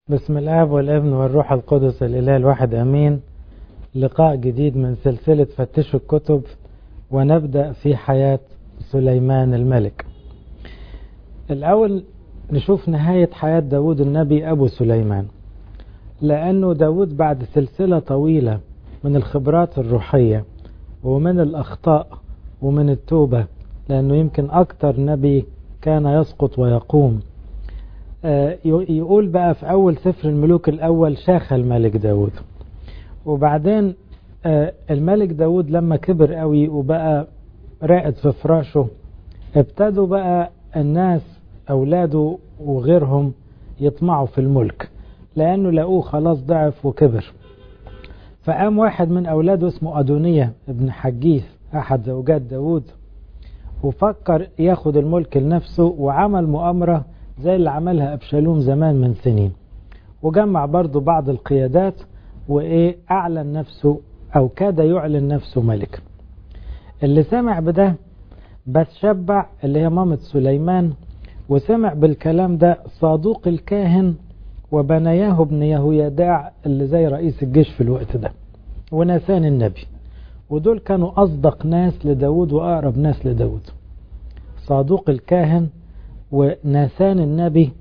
بسم الاب والابن والروح القدس الاله الواحد امين لقاء جديد من سلسله فتشوا الكتب ونبدا في حياه سليمان الملك الاول نشوف نهايه حياه داود النبي ابو سليمان لانه داود بعد سلسله طويله من الخبرات الروحيه ومن الاخطاء ومن التوبه لانه يمكن اكتر نبي كان يسقط ويقوم يقول بقى في أول سفر الملوك الأول شاخ الملك داود وبعدين الملك داود لما كبر قوي وبقى راقد في فراشه ابتدوا بقى الناس أولاده وغيرهم يطمعوا في الملك لأنه لقوه خلاص ضعف وكبر فقام واحد من أولاده اسمه أدونية ابن حجيث أحد زوجات داود وفكر ياخد الملك لنفسه وعمل مؤامرة زي اللي عملها أبشالوم زمان من سنين وجمع برضو بعض القيادات وإيه أعلن نفسه أو كاد يعلن نفسه ملك اللي سمع بده بتشبع اللي هي مامة سليمان وسمع بالكلام ده صادوق الكاهن وبنياه ابن يهويداع اللي زي رئيس الجيش في الوقت ده وناسان النبي ودول كانوا أصدق ناس لداود وأقرب ناس لداود صادوق الكاهن وناسان النبي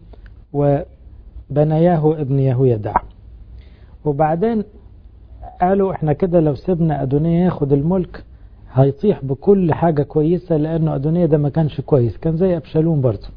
وبنياه ابن يهويدع وبعدين قالوا احنا كده لو سيبنا أدونية ياخد الملك هيطيح بكل حاجة كويسة لأنه أدونية ده ما كانش كويس كان زي أبشالوم برضه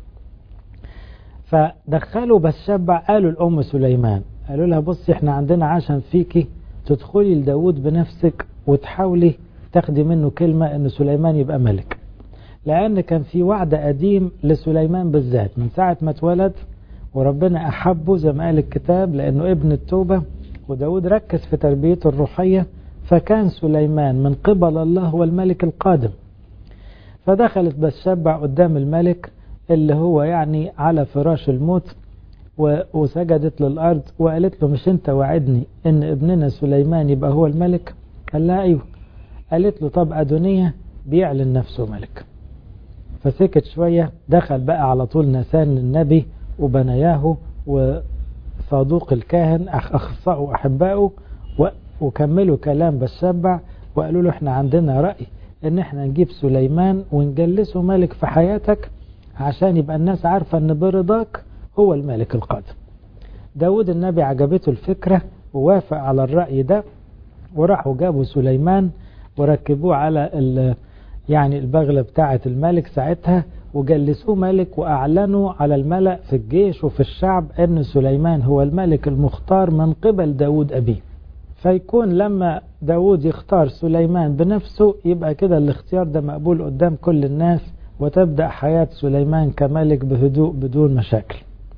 فدخلوا بس شبع قالوا الأم سليمان قالوا لها بصي احنا عندنا عشم فيكي تدخلي لداود بنفسك وتحاولي تاخدي منه كلمة ان سليمان يبقى ملك لأن كان في وعد قديم لسليمان بالذات من ساعة ما اتولد وربنا أحبه زي ما قال الكتاب لأنه ابن التوبة وداود ركز في تربيته الروحية فكان سليمان من قبل الله هو الملك القادم فدخلت بتشبع قدام الملك اللي هو يعني على فراش الموت وسجدت للأرض وقالت له مش انت وعدني ان ابننا سليمان يبقى هو الملك قال لها ايوه قالت له طب أدونية بيعلن نفسه ملك فسكت شوية دخل بقى على طول نسان النبي وبنياه وصادوق الكاهن أخصائه وأحبائه وكملوا كلام بشبع وقالوا له احنا عندنا رأي ان احنا نجيب سليمان ونجلسه ملك في حياتك عشان يبقى الناس عارفة ان برضاك هو الملك القادم داود النبي عجبته الفكرة ووافق على الرأي ده وراحوا جابوا سليمان وركبوه على يعني البغلة بتاعة الملك ساعتها وجلسوه ملك وأعلنوا على الملأ في الجيش وفي الشعب أن سليمان هو الملك المختار من قبل داود أبيه فيكون لما داود يختار سليمان بنفسه يبقى كده الاختيار ده مقبول قدام كل الناس وتبدأ حياة سليمان كملك بهدوء بدون مشاكل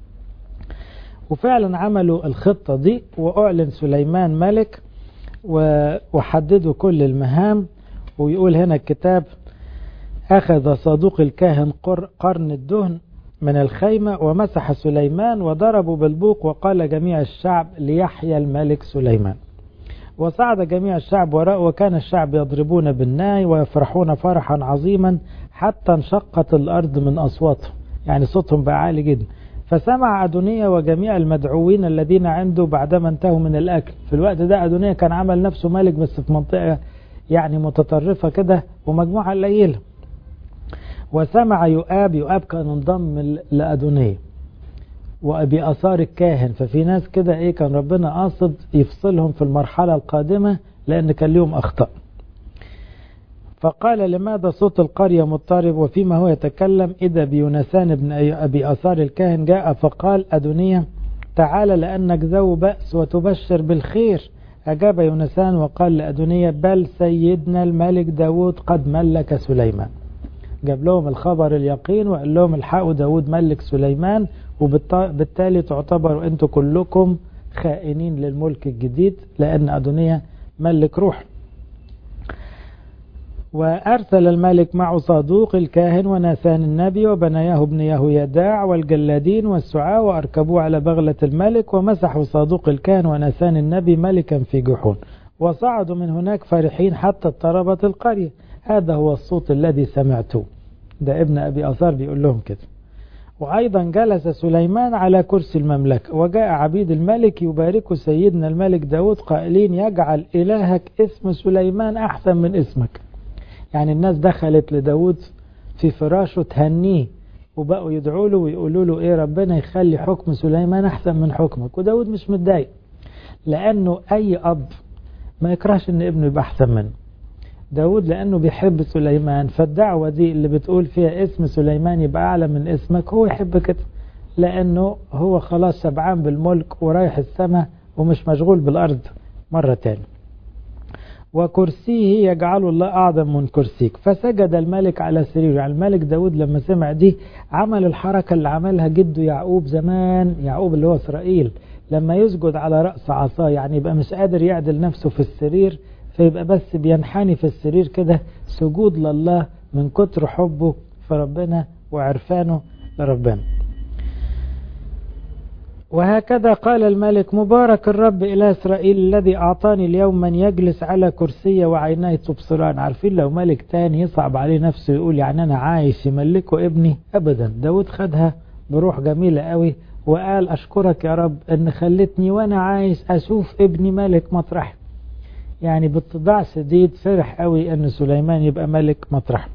وفعلا عملوا الخطة دي وأعلن سليمان ملك وحددوا كل المهام ويقول هنا الكتاب أخذ صادوق الكاهن قرن الدهن من الخيمة ومسح سليمان وضربوا بالبوق وقال جميع الشعب ليحيى الملك سليمان وصعد جميع الشعب وراءه وكان الشعب يضربون بالناي ويفرحون فرحا عظيما حتى انشقت الأرض من أصواتهم يعني صوتهم بقى عالي جدا فسمع أدونية وجميع المدعوين الذين عنده بعدما انتهوا من الأكل في الوقت ده أدونية كان عمل نفسه ملك بس في منطقة يعني متطرفة كده ومجموعة قليلة وسمع يؤاب يؤاب كان انضم لأدونية وأبي أثار الكاهن ففي ناس كده إيه كان ربنا قاصد يفصلهم في المرحلة القادمة لأن كان لهم أخطاء فقال لماذا صوت القرية مضطرب وفيما هو يتكلم إذا بيونسان بن أبي أثار الكاهن جاء فقال أدونية تعال لأنك ذو بأس وتبشر بالخير أجاب يونسان وقال لأدونية بل سيدنا الملك داود قد ملك سليمان جاب لهم الخبر اليقين وقال لهم الحقوا داود ملك سليمان وبالتالي تعتبروا أنتم كلكم خائنين للملك الجديد لأن أدونية ملك روح وأرسل الملك مع صادوق الكاهن وناسان النبي وبنياه ابن يهويداع والجلادين والسعاة وأركبوه على بغلة الملك ومسحوا صادوق الكاهن وناسان النبي ملكا في جحون وصعدوا من هناك فرحين حتى اضطربت القرية هذا هو الصوت الذي سمعته ده ابن أبي أثار بيقول لهم كده وأيضا جلس سليمان على كرسي المملكة وجاء عبيد الملك يبارك سيدنا الملك داود قائلين يجعل إلهك اسم سليمان أحسن من اسمك يعني الناس دخلت لداود في فراشه تهنيه وبقوا يدعوا له ويقولوا له ايه ربنا يخلي حكم سليمان احسن من حكمك وداود مش متضايق لانه اي اب ما يكرهش ان ابنه يبقى احسن منه داود لانه بيحب سليمان فالدعوة دي اللي بتقول فيها اسم سليمان يبقى اعلى من اسمك هو يحب كده لانه هو خلاص شبعان بالملك ورايح السماء ومش مشغول بالارض مرة تاني وكرسيه يجعل الله أعظم من كرسيك فسجد الملك على سريره يعني الملك داود لما سمع دي عمل الحركة اللي عملها جده يعقوب زمان يعقوب اللي هو إسرائيل لما يسجد على رأس عصاه يعني يبقى مش قادر يعدل نفسه في السرير فيبقى بس بينحني في السرير كده سجود لله من كتر حبه في ربنا وعرفانه لربنا وهكذا قال الملك مبارك الرب إلى إسرائيل الذي أعطاني اليوم من يجلس على كرسي وعيني تبصران عارفين لو ملك تاني يصعب عليه نفسه يقول يعني أنا عايش يملكه ابني أبدا داود خدها بروح جميلة قوي وقال أشكرك يا رب أن خلتني وأنا عايش أشوف ابني ملك مطرح يعني باتضاع شديد فرح قوي أن سليمان يبقى ملك مطرح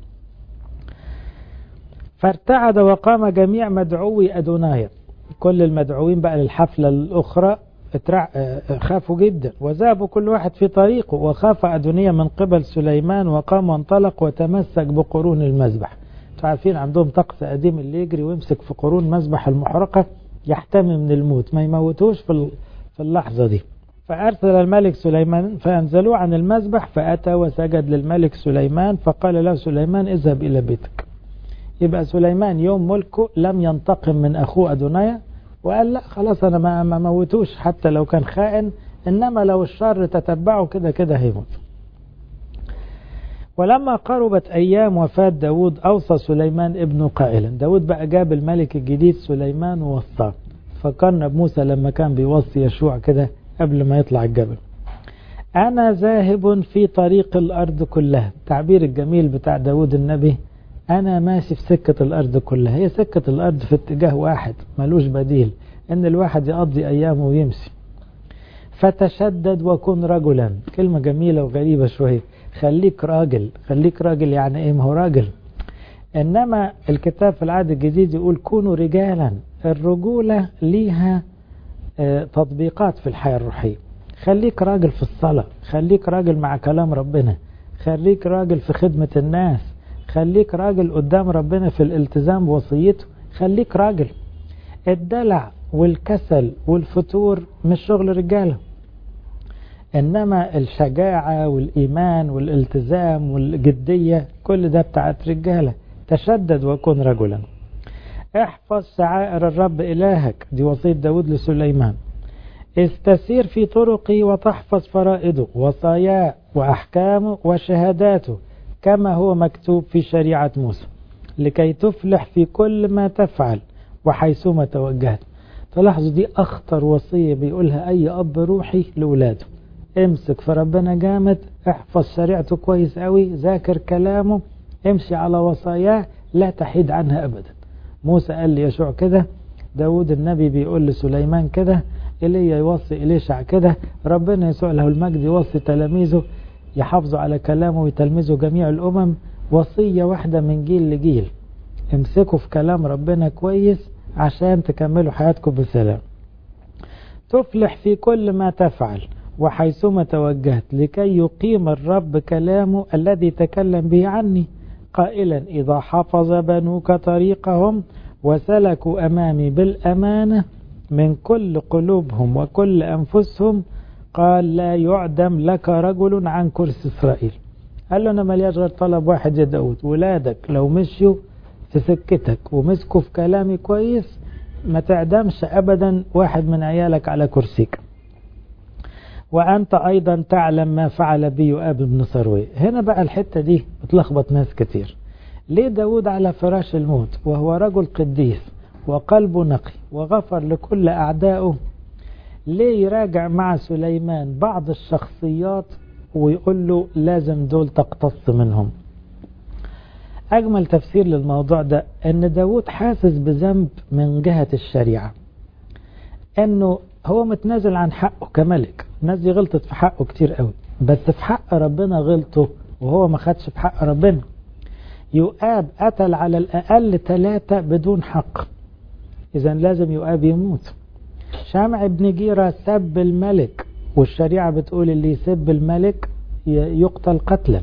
فارتعد وقام جميع مدعوي أدونايا كل المدعوين بقى للحفلة الأخرى خافوا جدا وذهبوا كل واحد في طريقه وخاف أدونية من قبل سليمان وقام وانطلق وتمسك بقرون المذبح عارفين عندهم طقس قديم اللي يجري ويمسك في قرون مذبح المحرقة يحتمي من الموت ما يموتوش في في اللحظة دي فأرسل الملك سليمان فأنزلوه عن المذبح فأتى وسجد للملك سليمان فقال له سليمان اذهب إلى بيتك يبقى سليمان يوم ملكه لم ينتقم من أخوه أدونايا وقال لا خلاص أنا ما, ما موتوش حتى لو كان خائن إنما لو الشر تتبعه كده كده هيموت ولما قربت أيام وفاة داود أوصى سليمان ابنه قائلا داود بقى جاب الملك الجديد سليمان ووصاه فكرنا بموسى لما كان بيوصي يشوع كده قبل ما يطلع الجبل أنا ذاهب في طريق الأرض كلها تعبير الجميل بتاع داود النبي أنا ماشي في سكة الأرض كلها هي سكة الأرض في اتجاه واحد ملوش بديل إن الواحد يقضي أيامه ويمشي فتشدد وكن رجلا كلمة جميلة وغريبة شوية خليك راجل خليك راجل يعني ايه ما هو راجل انما الكتاب في العهد الجديد يقول كونوا رجالا الرجولة ليها اه تطبيقات في الحياة الروحية خليك راجل في الصلاة خليك راجل مع كلام ربنا خليك راجل في خدمة الناس خليك راجل قدام ربنا في الالتزام بوصيته خليك راجل الدلع والكسل والفتور مش شغل رجاله إنما الشجاعة والإيمان والالتزام والجدية كل ده بتاعت رجالة تشدد وكن رجلا احفظ شعائر الرب إلهك دي وصية داود لسليمان استسير في طرقه وتحفظ فرائضه وصاياه وأحكامه وشهاداته كما هو مكتوب في شريعة موسى لكي تفلح في كل ما تفعل وحيثما توجهت تلاحظوا دي أخطر وصية بيقولها أي أب روحي لأولاده امسك في ربنا جامد احفظ شريعته كويس قوي ذاكر كلامه امشي على وصاياه لا تحيد عنها ابدا موسى قال لي يشوع كده داود النبي بيقول لسليمان كده ايليا يوصي إليشع كده ربنا يسوع له المجد يوصي تلاميذه يحافظوا على كلامه ويتلمذوا جميع الأمم وصية واحدة من جيل لجيل امسكوا في كلام ربنا كويس عشان تكملوا حياتكم بسلام تفلح في كل ما تفعل وحيثما توجهت لكي يقيم الرب كلامه الذي تكلم به عني قائلا إذا حفظ بنوك طريقهم وسلكوا أمامي بالأمانة من كل قلوبهم وكل أنفسهم قال لا يعدم لك رجل عن كرسي إسرائيل قال له أنا ملياش غير طلب واحد يا داود ولادك لو مشيوا في سكتك ومسكوا في كلامي كويس ما تعدمش أبدا واحد من عيالك على كرسيك وأنت أيضا تعلم ما فعل بي يؤاب بن صروي هنا بقى الحتة دي بتلخبط ناس كتير ليه داود على فراش الموت وهو رجل قديس وقلبه نقي وغفر لكل أعدائه ليه يراجع مع سليمان بعض الشخصيات ويقول له لازم دول تقتص منهم أجمل تفسير للموضوع ده أن داود حاسس بذنب من جهة الشريعة أنه هو متنازل عن حقه كملك الناس دي غلطت في حقه كتير قوي بس في حق ربنا غلطه وهو ما خدش في حق ربنا يؤاب قتل على الأقل ثلاثة بدون حق إذا لازم يؤاب يموت شمع بن جيرة سب الملك والشريعة بتقول اللي يسب الملك يقتل قتلا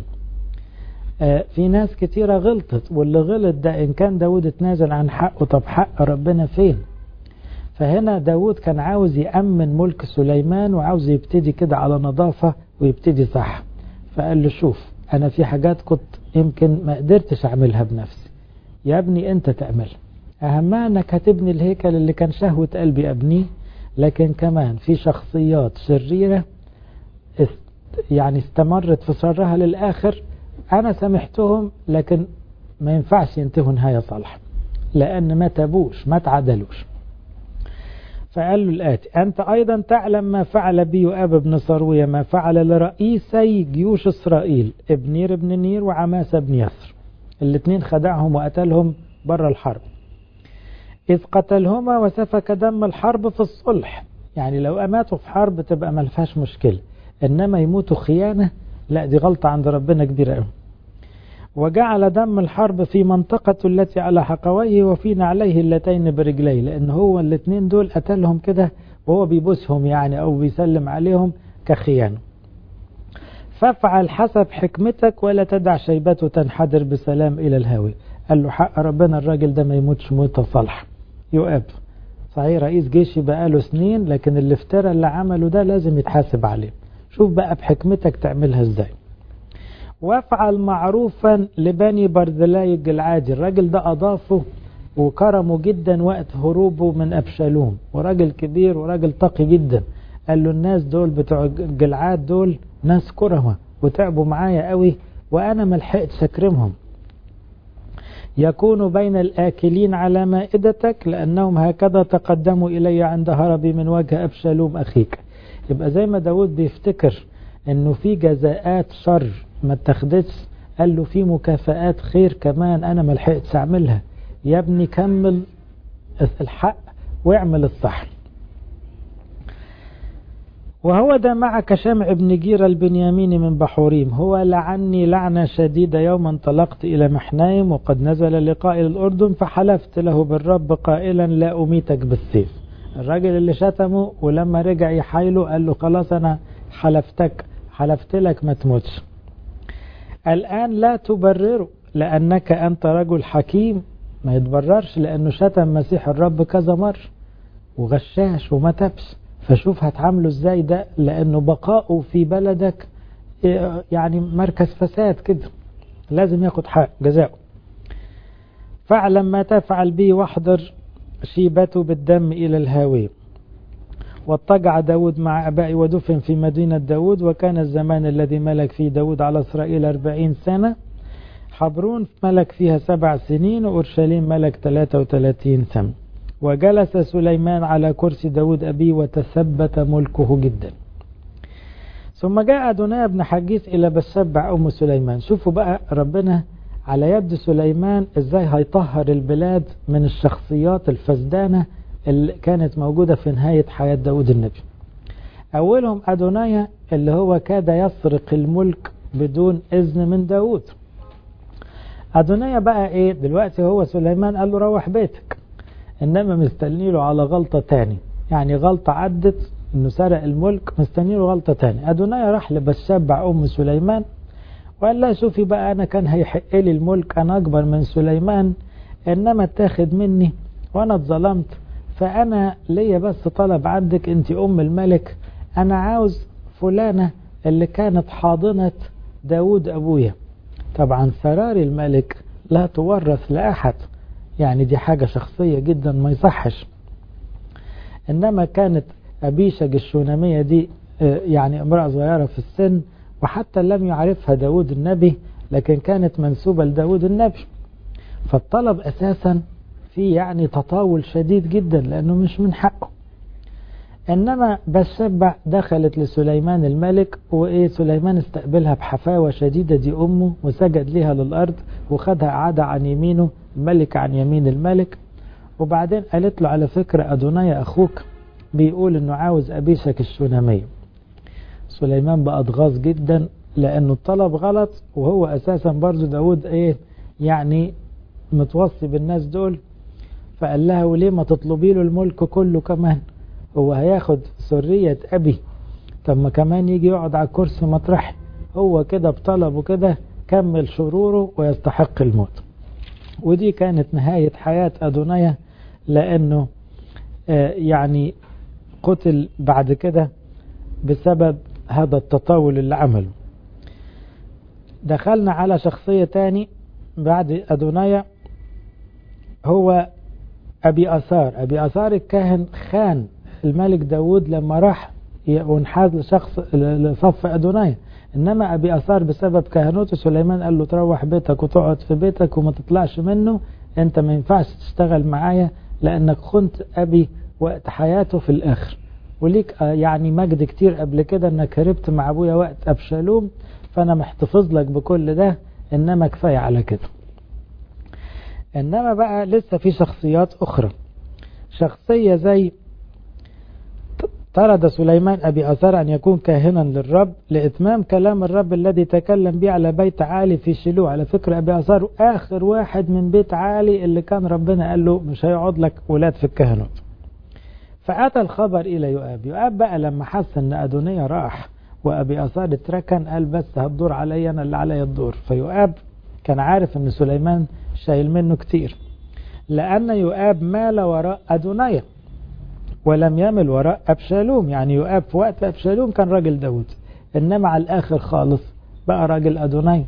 في ناس كتيرة غلطت واللي غلط ده إن كان داود اتنازل عن حقه طب حق ربنا فين فهنا داود كان عاوز يأمن ملك سليمان وعاوز يبتدي كده على نظافة ويبتدي صح فقال له شوف أنا في حاجات كنت يمكن ما قدرتش أعملها بنفسي يا ابني أنت تعمل أهمها أنك هتبني الهيكل اللي كان شهوة قلبي أبنيه لكن كمان في شخصيات شريرة است يعني استمرت في شرها للآخر أنا سامحتهم لكن ما ينفعش ينتهوا نهاية صالحة لأن ما تابوش ما تعدلوش فقال له الآتي أنت أيضا تعلم ما فعل بي وأب بن صروية ما فعل لرئيسي جيوش إسرائيل ابنير بن نير وعماسة بن يسر الاثنين خدعهم وقتلهم بره الحرب إذ قتلهما وسفك دم الحرب في الصلح يعني لو أماتوا في حرب تبقى ما فيهاش مشكلة إنما يموتوا خيانة لا دي غلطة عند ربنا كبيرة قوي وجعل دم الحرب في منطقة التي على حقويه وفي نعليه اللتين برجليه لأن هو الاثنين دول قتلهم كده وهو بيبوسهم يعني أو بيسلم عليهم كخيانة فافعل حسب حكمتك ولا تدع شيبته تنحدر بسلام إلى الهاوي قال له حق ربنا الراجل ده ما يموتش موتة صالحة يؤاب صحيح رئيس جيش بقاله سنين لكن اللي افترى اللي عمله ده لازم يتحاسب عليه شوف بقى بحكمتك تعملها ازاي وافعل معروفا لبني برزلاي الجلعادي الراجل ده أضافه وكرمه جدا وقت هروبه من أبشالوم وراجل كبير وراجل تقي جدا قال له الناس دول بتوع الجلعاد دول ناس كرمة وتعبوا معايا قوي وأنا ملحقتش أكرمهم يكون بين الآكلين على مائدتك لأنهم هكذا تقدموا إلي عند هربي من وجه أبشالوم أخيك يبقى زي ما داود بيفتكر انه في جزاءات شر ما اتخذتش قال له في مكافآت خير كمان انا ما لحقتش اعملها يا ابني كمل الحق واعمل الصح وهو ده معك شمع بن جير البنيامين من بحوريم هو لعني لعنة شديدة يوم انطلقت إلى محنايم وقد نزل لقاء الأردن فحلفت له بالرب قائلا لا أميتك بالسيف الراجل اللي شتمه ولما رجع يحايله قال له خلاص أنا حلفتك حلفت لك ما تموتش الآن لا تبرره لأنك أنت رجل حكيم ما يتبررش لأنه شتم مسيح الرب كذا مرة وغشاش وما تبش فشوف هتعامله ازاي ده لأنه بقاؤه في بلدك يعني مركز فساد كده لازم ياخد حق جزاؤه فاعلم ما تفعل به واحضر شيبته بالدم إلى الهاوية واضطجع داود مع أبائي ودفن في مدينة داود وكان الزمان الذي ملك فيه داود على إسرائيل أربعين سنة حبرون ملك فيها سبع سنين وأورشليم ملك 33 سنة وجلس سليمان على كرسي داود أبيه وتثبت ملكه جدا ثم جاء أدوناء بن حجيس إلى بسبع أم سليمان شوفوا بقى ربنا على يد سليمان ازاي هيطهر البلاد من الشخصيات الفسدانة اللي كانت موجودة في نهاية حياة داود النبي أولهم أدونايا اللي هو كاد يسرق الملك بدون إذن من داود أدونايا بقى إيه دلوقتي هو سليمان قال له روح بيتك إنما مستني له على غلطة تاني يعني غلطة عدت إنه سرق الملك مستني له غلطة تاني أدونايا راح لبشبع أم سليمان وقال لها شوفي بقى أنا كان هيحق لي الملك أنا أكبر من سليمان إنما اتاخد مني وأنا اتظلمت فأنا ليا بس طلب عندك أنت أم الملك أنا عاوز فلانة اللي كانت حاضنة داود أبويا طبعا سرار الملك لا تورث لأحد يعني دي حاجة شخصية جدا ما يصحش إنما كانت أبيشج الشونامية دي يعني امرأة صغيرة في السن وحتى لم يعرفها داود النبي لكن كانت منسوبة لداود النبي فالطلب أساسا في يعني تطاول شديد جدا لأنه مش من حقه إنما بسبع دخلت لسليمان الملك وإيه سليمان استقبلها بحفاوة شديدة دي أمه وسجد لها للأرض وخدها قعدة عن يمينه ملك عن يمين الملك وبعدين قالت له على فكرة أدونية أخوك بيقول إنه عاوز أبيشك الشونامية سليمان بقى اتغاظ جدا لأنه الطلب غلط وهو أساسا برضو داود إيه يعني متوصي بالناس دول فقال لها وليه ما تطلبي له الملك كله كمان هو هياخد سرية أبي طب ما كمان يجي يقعد على الكرسي مطرحي هو كده بطلبه كده كمل شروره ويستحق الموت ودي كانت نهاية حياة أدونية لأنه آه يعني قتل بعد كده بسبب هذا التطاول اللي عمله دخلنا على شخصية تاني بعد أدونية هو أبي أثار أبي أثار الكاهن خان الملك داود لما راح وانحاز لشخص لصف أدونية إنما أبي أثار بسبب كهنوته سليمان قال له تروح بيتك وتقعد في بيتك وما تطلعش منه أنت ما ينفعش تشتغل معايا لأنك خنت أبي وقت حياته في الآخر وليك يعني مجد كتير قبل كده انك هربت مع ابويا وقت ابشالوم فانا محتفظ لك بكل ده انما كفايه على كده انما بقى لسه في شخصيات اخرى شخصيه زي طرد سليمان ابي اثار ان يكون كاهنا للرب لاتمام كلام الرب الذي تكلم به على بيت عالي في شيلوه على فكره ابي اثار اخر واحد من بيت عالي اللي كان ربنا قال له مش هيقعد لك ولاد في الكهنوت فأتى الخبر إلى يؤاب يؤاب بقى لما حس أن أدونية راح وأبي أثار اتركن قال بس هتدور عليا أنا اللي عليا الدور فيؤاب كان عارف أن سليمان شايل منه كتير لأن يؤاب مال وراء أدونية ولم يمل وراء أبشالوم يعني يؤاب في وقت أبشالوم كان راجل داود إنما على الآخر خالص بقى راجل أدونية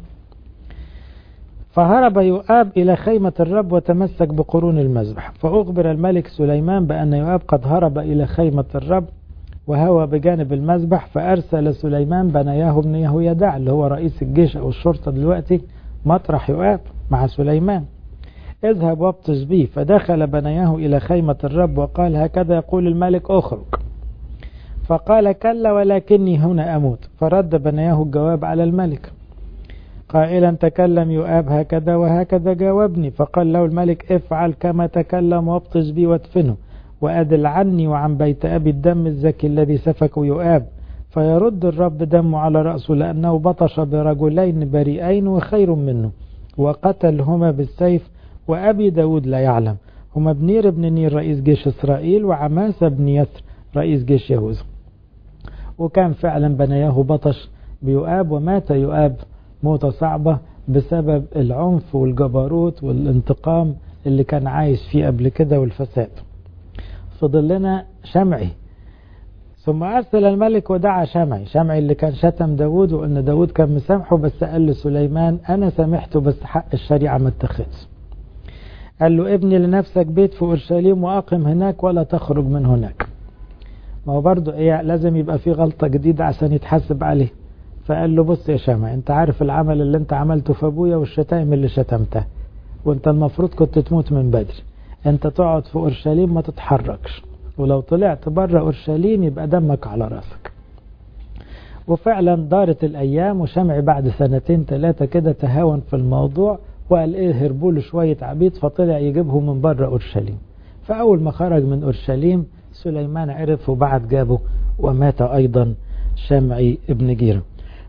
فهرب يؤاب إلى خيمة الرب وتمسك بقرون المذبح فأخبر الملك سليمان بأن يؤاب قد هرب إلى خيمة الرب وهوى بجانب المذبح فأرسل سليمان بناياه ابن يهويدع اللي هو رئيس الجيش أو الشرطة دلوقتي مطرح يؤاب مع سليمان اذهب وابطش به فدخل بناياه إلى خيمة الرب وقال هكذا يقول الملك أخرج فقال كلا ولكني هنا أموت فرد بناياه الجواب على الملك قائلا تكلم يؤاب هكذا وهكذا جاوبني فقال له الملك افعل كما تكلم وابطش بي وادفنه وأدل عني وعن بيت أبي الدم الزكي الذي سفك يؤاب فيرد الرب دمه على رأسه لأنه بطش برجلين بريئين وخير منه وقتلهما بالسيف وأبي داود لا يعلم هما بنير بن نير رئيس جيش إسرائيل وعماسة بن يسر رئيس جيش يهوذا وكان فعلا بنياه بطش بيؤاب ومات يؤاب موتة صعبة بسبب العنف والجبروت والانتقام اللي كان عايش فيه قبل كده والفساد فضل لنا شمعي ثم أرسل الملك ودعا شمعي شمعي اللي كان شتم داود وأن داود كان مسامحه بس قال لسليمان أنا سامحته بس حق الشريعة ما اتخذش قال له ابني لنفسك بيت في أورشليم وأقم هناك ولا تخرج من هناك ما هو برضه إيه لازم يبقى في غلطة جديدة عشان يتحاسب عليه فقال له بص يا شمع انت عارف العمل اللي انت عملته في ابويا والشتائم اللي شتمتها وانت المفروض كنت تموت من بدري انت تقعد في اورشليم ما تتحركش ولو طلعت بره اورشليم يبقى دمك على راسك وفعلا دارت الايام وشمعي بعد سنتين ثلاثه كده تهاون في الموضوع وقال ايه هربوا له شويه عبيد فطلع يجيبهم من بره اورشليم فاول ما خرج من اورشليم سليمان عرف وبعد جابه ومات ايضا شمعي ابن جيره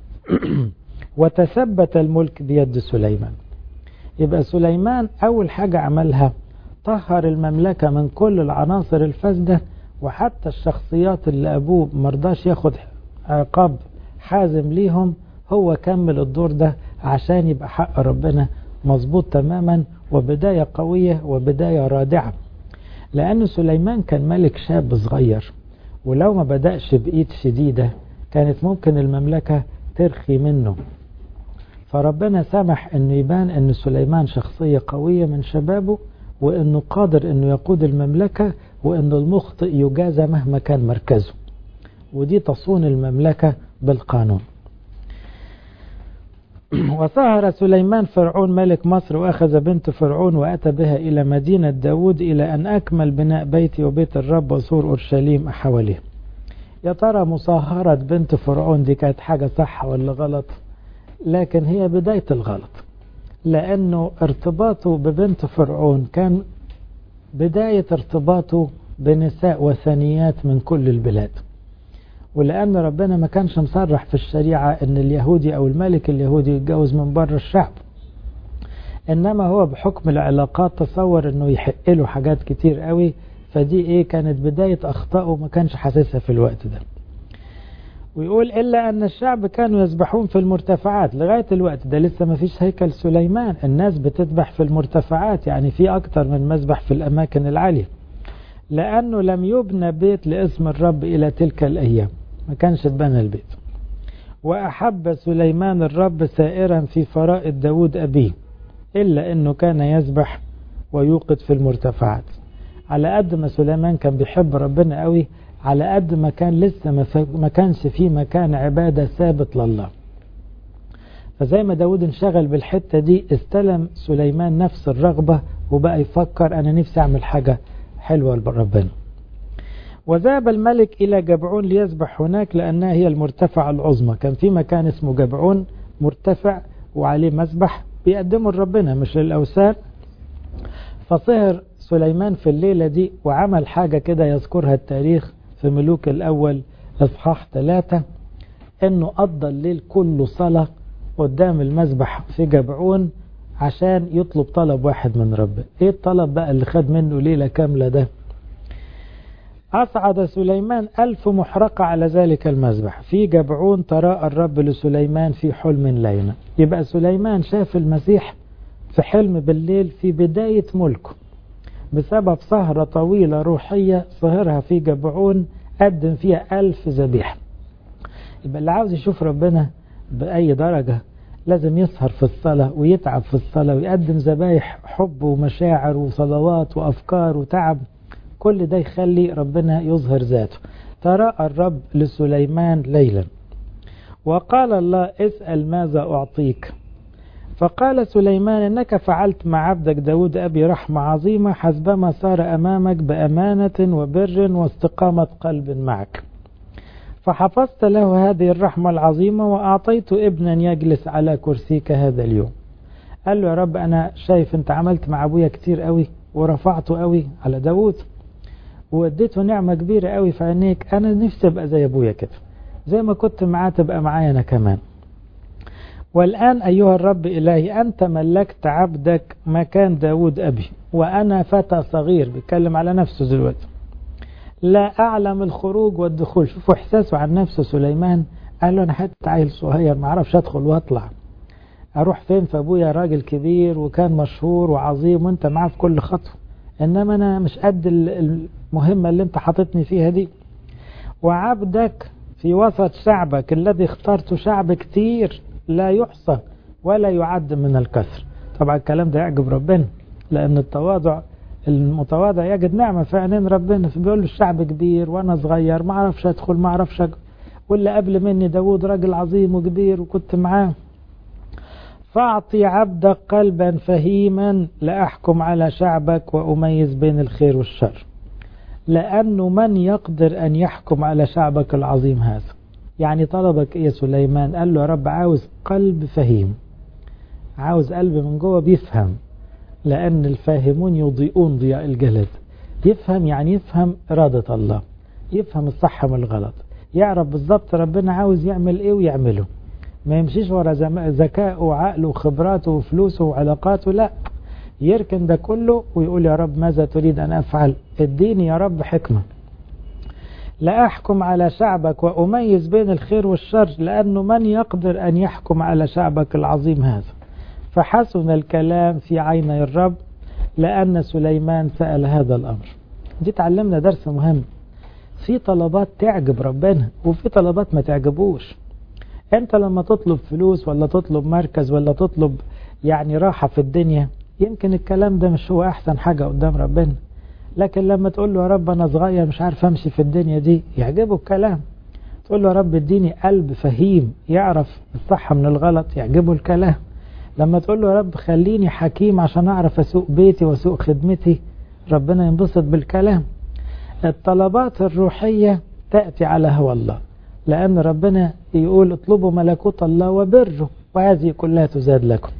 وتثبت الملك بيد سليمان يبقى سليمان أول حاجة عملها طهر المملكة من كل العناصر الفاسدة وحتى الشخصيات اللي أبوه مرضاش ياخد عقاب حازم ليهم هو كمل الدور ده عشان يبقى حق ربنا مظبوط تماما وبداية قوية وبداية رادعة لأن سليمان كان ملك شاب صغير ولو ما بدأش بإيد شديدة كانت ممكن المملكة ترخي منه فربنا سمح انه يبان ان سليمان شخصية قوية من شبابه وانه قادر انه يقود المملكة وانه المخطئ يجازى مهما كان مركزه ودي تصون المملكة بالقانون وسهر سليمان فرعون ملك مصر وأخذ بنت فرعون وأتى بها إلى مدينة داود إلى أن أكمل بناء بيتي وبيت الرب وسور أورشليم حواليه يا ترى مصاهرة بنت فرعون دي كانت حاجة صح ولا غلط لكن هي بداية الغلط لأنه ارتباطه ببنت فرعون كان بداية ارتباطه بنساء وثنيات من كل البلاد ولأن ربنا ما كانش مصرح في الشريعة أن اليهودي أو الملك اليهودي يتجوز من بره الشعب إنما هو بحكم العلاقات تصور أنه يحق له حاجات كتير قوي فدي إيه كانت بداية أخطائه ما كانش حاسسها في الوقت ده ويقول إلا أن الشعب كانوا يسبحون في المرتفعات لغاية الوقت ده لسه ما فيش هيكل سليمان الناس بتذبح في المرتفعات يعني في أكتر من مذبح في الأماكن العالية لأنه لم يبنى بيت لاسم الرب إلى تلك الأيام ما كانش اتبنى البيت وأحب سليمان الرب سائرا في فرائض داود أبيه إلا أنه كان يسبح ويوقد في المرتفعات على قد ما سليمان كان بيحب ربنا قوي على قد ما كان لسه ما كانش في مكان عبادة ثابت لله فزي ما داود انشغل بالحتة دي استلم سليمان نفس الرغبة وبقى يفكر أنا نفسي أعمل حاجة حلوة لربنا وذهب الملك إلى جبعون ليسبح هناك لأنها هي المرتفع العظمى كان في مكان اسمه جبعون مرتفع وعليه مسبح بيقدمه لربنا مش للأوثان فصهر سليمان في الليلة دي وعمل حاجة كده يذكرها التاريخ في ملوك الأول إصحاح ثلاثة إنه قضى الليل كله صلاة قدام المذبح في جبعون عشان يطلب طلب واحد من ربه إيه الطلب بقى اللي خد منه ليلة كاملة ده أصعد سليمان ألف محرقة على ذلك المذبح في جبعون تراءى الرب لسليمان في حلم ليلة يبقى سليمان شاف المسيح في حلم بالليل في بداية ملكه بسبب سهرة طويلة روحية سهرها في جبعون قدم فيها ألف ذبيحة يبقى اللي عاوز يشوف ربنا بأي درجة لازم يسهر في الصلاة ويتعب في الصلاة ويقدم ذبايح حب ومشاعر وصلوات وأفكار وتعب كل ده يخلي ربنا يظهر ذاته تراءى الرب لسليمان ليلا وقال الله اسأل ماذا أعطيك فقال سليمان إنك فعلت مع عبدك داود أبي رحمة عظيمة حسبما صار أمامك بأمانة وبر واستقامة قلب معك فحفظت له هذه الرحمة العظيمة وأعطيت ابنا يجلس على كرسيك هذا اليوم قال له يا رب أنا شايف أنت عملت مع أبويا كتير قوي ورفعته قوي على داود واديته نعمة كبيرة قوي في عينيك أنا نفسي أبقى زي أبويا كده زي ما كنت معاه تبقى معايا أنا كمان والآن أيها الرب إلهي أنت ملكت عبدك مكان داود أبي وأنا فتى صغير بيتكلم على نفسه دلوقتي لا أعلم الخروج والدخول شوفوا إحساسه عن نفسه سليمان قال له أنا حتى عيل صغير ما أعرفش أدخل وأطلع أروح فين فأبويا راجل كبير وكان مشهور وعظيم وأنت معاه في كل خطوة إنما أنا مش قد المهمة اللي أنت حاططني فيها دي وعبدك في وسط شعبك الذي اخترته شعب كتير لا يحصى ولا يعد من الكسر طبعا الكلام ده يعجب ربنا لأن التواضع المتواضع يجد نعمة في عينين ربنا فبيقول له الشعب كبير وأنا صغير ما أعرفش أدخل ما أعرفش واللي قبل مني داود راجل عظيم وكبير وكنت معاه فأعطي عبدك قلبا فهيما لأحكم على شعبك وأميز بين الخير والشر لأنه من يقدر أن يحكم على شعبك العظيم هذا يعني طلبك إيه سليمان قال له يا رب عاوز قلب فهيم عاوز قلب من جوه بيفهم لأن الفاهمون يضيئون ضياء الجلد يفهم يعني يفهم إرادة الله يفهم الصح من الغلط يعرف بالظبط ربنا عاوز يعمل إيه ويعمله ما يمشيش ورا ذكائه وعقله وخبراته وفلوسه وعلاقاته لا يركن ده كله ويقول يا رب ماذا تريد أن أفعل اديني يا رب حكمة لا أحكم على شعبك وأميز بين الخير والشر لأنه من يقدر أن يحكم على شعبك العظيم هذا فحسن الكلام في عيني الرب لأن سليمان سأل هذا الأمر دي تعلمنا درس مهم في طلبات تعجب ربنا وفي طلبات ما تعجبوش انت لما تطلب فلوس ولا تطلب مركز ولا تطلب يعني راحة في الدنيا يمكن الكلام ده مش هو احسن حاجة قدام ربنا لكن لما تقول له يا رب انا صغير مش عارف امشي في الدنيا دي يعجبه الكلام تقول له يا رب اديني قلب فهيم يعرف الصح من الغلط يعجبه الكلام لما تقول له يا رب خليني حكيم عشان اعرف اسوق بيتي واسوق خدمتي ربنا ينبسط بالكلام الطلبات الروحية تأتي على هوى الله لأن ربنا يقول اطلبوا ملكوت الله وبره وهذه كلها تزاد لكم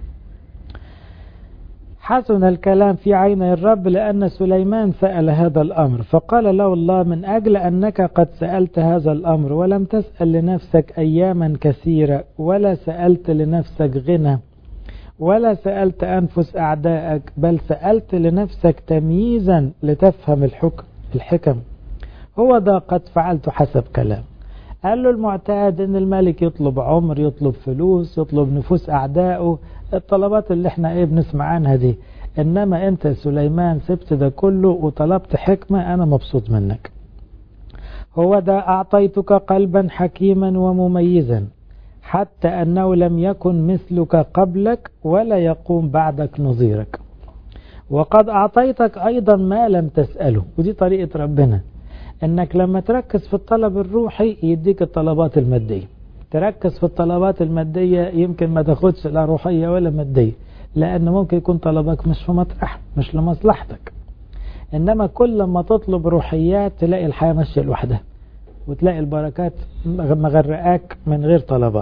حسن الكلام في عيني الرب لأن سليمان سأل هذا الأمر فقال له الله من أجل أنك قد سألت هذا الأمر ولم تسأل لنفسك أياما كثيرة ولا سألت لنفسك غنى ولا سألت أنفس أعدائك بل سألت لنفسك تمييزا لتفهم الحكم الحكم هو ده قد فعلت حسب كلام قال له المعتاد ان الملك يطلب عمر يطلب فلوس يطلب نفوس اعدائه الطلبات اللي احنا ايه بنسمع عنها دي انما انت سليمان سبت ده كله وطلبت حكمة انا مبسوط منك هو ده اعطيتك قلبا حكيما ومميزا حتى انه لم يكن مثلك قبلك ولا يقوم بعدك نظيرك وقد اعطيتك ايضا ما لم تسأله ودي طريقة ربنا انك لما تركز في الطلب الروحي يديك الطلبات المادية تركز في الطلبات المادية يمكن ما تاخدش لا روحية ولا مادية لان ممكن يكون طلبك مش في مطرح مش لمصلحتك انما كل ما تطلب روحيات تلاقي الحياة ماشية لوحدها وتلاقي البركات مغرقاك من غير طلبات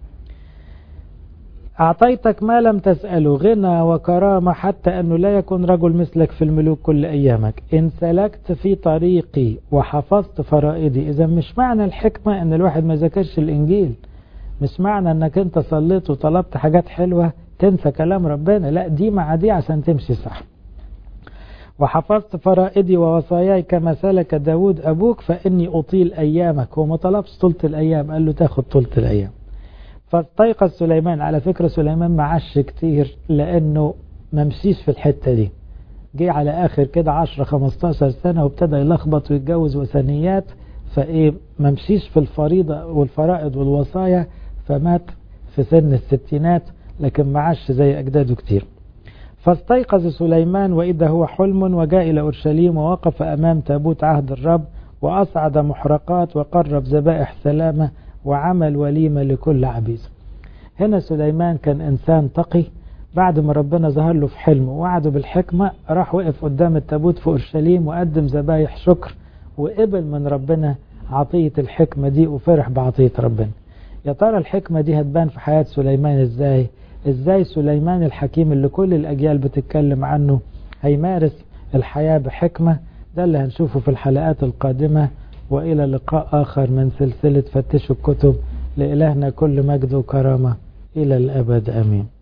أعطيتك ما لم تسأله غنى وكرامة حتى أنه لا يكون رجل مثلك في الملوك كل أيامك إن سلكت في طريقي وحفظت فرائدي إذا مش معنى الحكمة أن الواحد ما ذاكرش الإنجيل مش معنى أنك أنت صليت وطلبت حاجات حلوة تنسى كلام ربنا لا دي مع دي عشان تمشي صح وحفظت فرائدي ووصاياي كما سلك داود أبوك فإني أطيل أيامك هو ما طلبش طولة الأيام قال له تاخد طولة الأيام فاستيقظ سليمان على فكرة سليمان ما عاش كتير لأنه ما مشيش في الحتة دي جه على آخر كده 10 15 سنة وابتدى يلخبط ويتجوز وثنيات فإيه ما مشيش في الفريضة والفرائض والوصايا فمات في سن الستينات لكن ما عاش زي أجداده كتير فاستيقظ سليمان وإذا هو حلم وجاء إلى أورشليم ووقف أمام تابوت عهد الرب وأصعد محرقات وقرب ذبائح سلامة وعمل وليمة لكل عبيد هنا سليمان كان إنسان تقي بعد ما ربنا ظهر له في حلمه ووعده بالحكمة راح وقف قدام التابوت في أورشليم وقدم ذبايح شكر وقبل من ربنا عطية الحكمة دي وفرح بعطية ربنا يا ترى الحكمة دي هتبان في حياة سليمان ازاي ازاي سليمان الحكيم اللي كل الأجيال بتتكلم عنه هيمارس الحياة بحكمة ده اللي هنشوفه في الحلقات القادمة وإلى لقاء آخر من سلسلة فتشوا الكتب لإلهنا كل مجد وكرامة إلى الأبد أمين